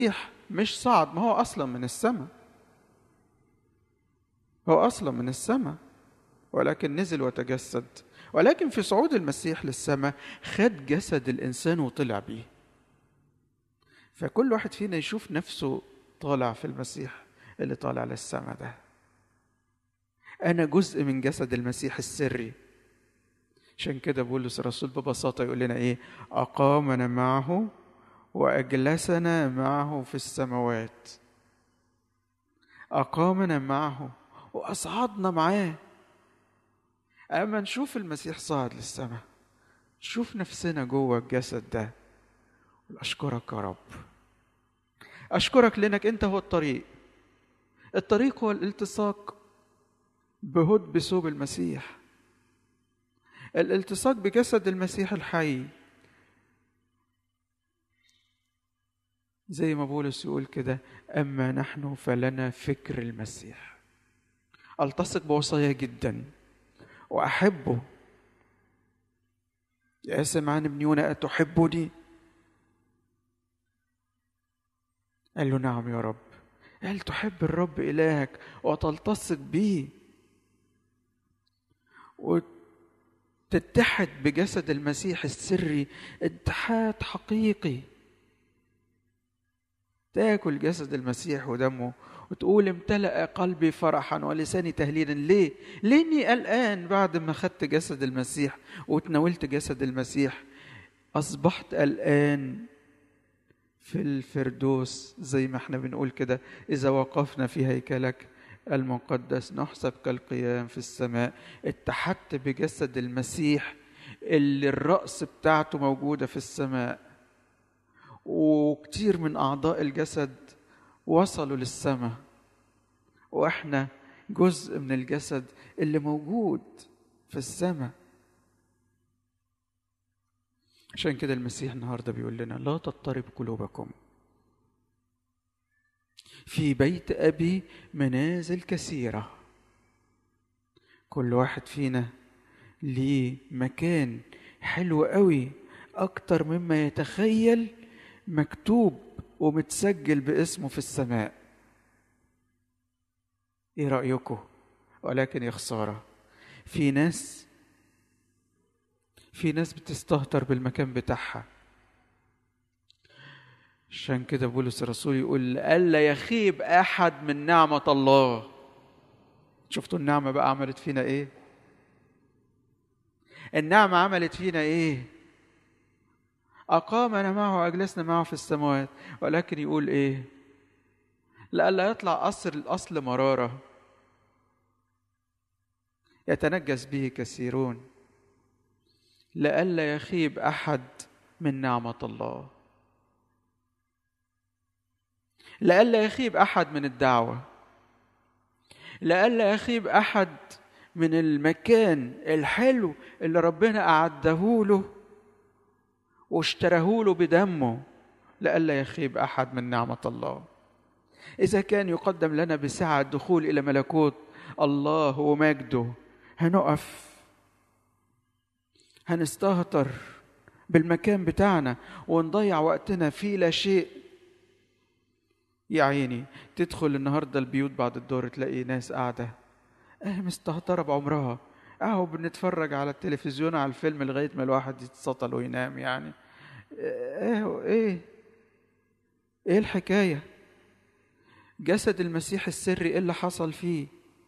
مش صعد ما هو اصلا من السماء هو اصلا من السماء ولكن نزل وتجسد ولكن في صعود المسيح للسماء خد جسد الانسان وطلع بيه فكل واحد فينا يشوف نفسه طالع في المسيح اللي طالع للسماء ده انا جزء من جسد المسيح السري عشان كده بولس الرسول ببساطه يقول لنا ايه اقامنا معه واجلسنا معه في السماوات اقامنا معه واصعدنا معاه اما نشوف المسيح صعد للسماء نشوف نفسنا جوه الجسد ده اشكرك يا رب اشكرك لانك انت هو الطريق الطريق هو الالتصاق بهد بثوب المسيح الالتصاق بجسد المسيح الحي زي ما بولس يقول كده اما نحن فلنا فكر المسيح التصق بوصاياه جدا واحبه يا سمعان ابن يونا اتحبني قال له نعم يا رب قال تحب الرب إلهك وتلتصق به وتتحد بجسد المسيح السري اتحاد حقيقي تاكل جسد المسيح ودمه وتقول امتلأ قلبي فرحا ولساني تهليلا ليه؟ لاني قلقان بعد ما خدت جسد المسيح وتناولت جسد المسيح اصبحت قلقان في الفردوس زي ما احنا بنقول كده اذا وقفنا في هيكلك المقدس نحسب كالقيام في السماء اتحدت بجسد المسيح اللي الرأس بتاعته موجودة في السماء وكتير من أعضاء الجسد وصلوا للسماء واحنا جزء من الجسد اللي موجود في السماء عشان كده المسيح النهارده بيقول لنا لا تضطرب قلوبكم في بيت ابي منازل كثيره كل واحد فينا ليه مكان حلو قوي اكتر مما يتخيل مكتوب ومتسجل باسمه في السماء ايه رايكم ولكن يا خساره في ناس في ناس بتستهتر بالمكان بتاعها عشان كده بولس الرسول يقول ألا يخيب أحد من نعمة الله شفتوا النعمة بقى عملت فينا إيه النعمة عملت فينا إيه أقامنا معه وأجلسنا معه في السماوات ولكن يقول إيه لئلا يطلع أصل الأصل مرارة يتنجس به كثيرون لئلا يخيب احد من نعمه الله لئلا يخيب احد من الدعوه لئلا يخيب احد من المكان الحلو اللي ربنا اعده له واشتراه له بدمه لئلا يخيب احد من نعمه الله اذا كان يقدم لنا بسعه الدخول الى ملكوت الله ومجده هنقف هنستهتر بالمكان بتاعنا ونضيع وقتنا في لا شيء يا عيني تدخل النهارده البيوت بعد الدور تلاقي ناس قاعده اه مستهتره بعمرها اهو بنتفرج على التلفزيون على الفيلم لغايه ما الواحد يتسطل وينام يعني ايه ايه ايه الحكايه جسد المسيح السري ايه اللي حصل فيه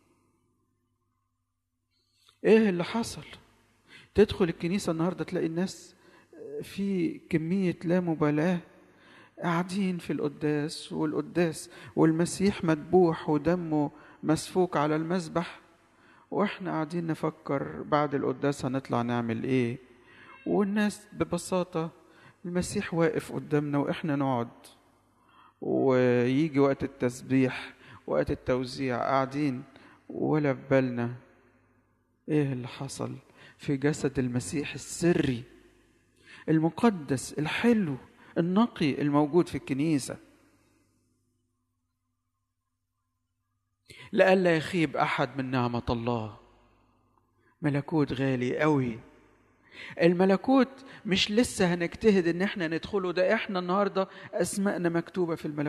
ايه اللي حصل تدخل الكنيسة النهاردة تلاقي الناس في كمية لا مبالاة قاعدين في القداس والقداس والمسيح مذبوح ودمه مسفوك على المذبح واحنا قاعدين نفكر بعد القداس هنطلع نعمل ايه والناس ببساطة المسيح واقف قدامنا واحنا نقعد ويجي وقت التسبيح وقت التوزيع قاعدين ولا في بالنا ايه اللي حصل في جسد المسيح السري المقدس الحلو النقي الموجود في الكنيسة لئلا يخيب أحد من نعمة الله ملكوت غالي قوي الملكوت مش لسه هنجتهد ان احنا ندخله ده احنا النهارده اسمائنا مكتوبه في الملكوت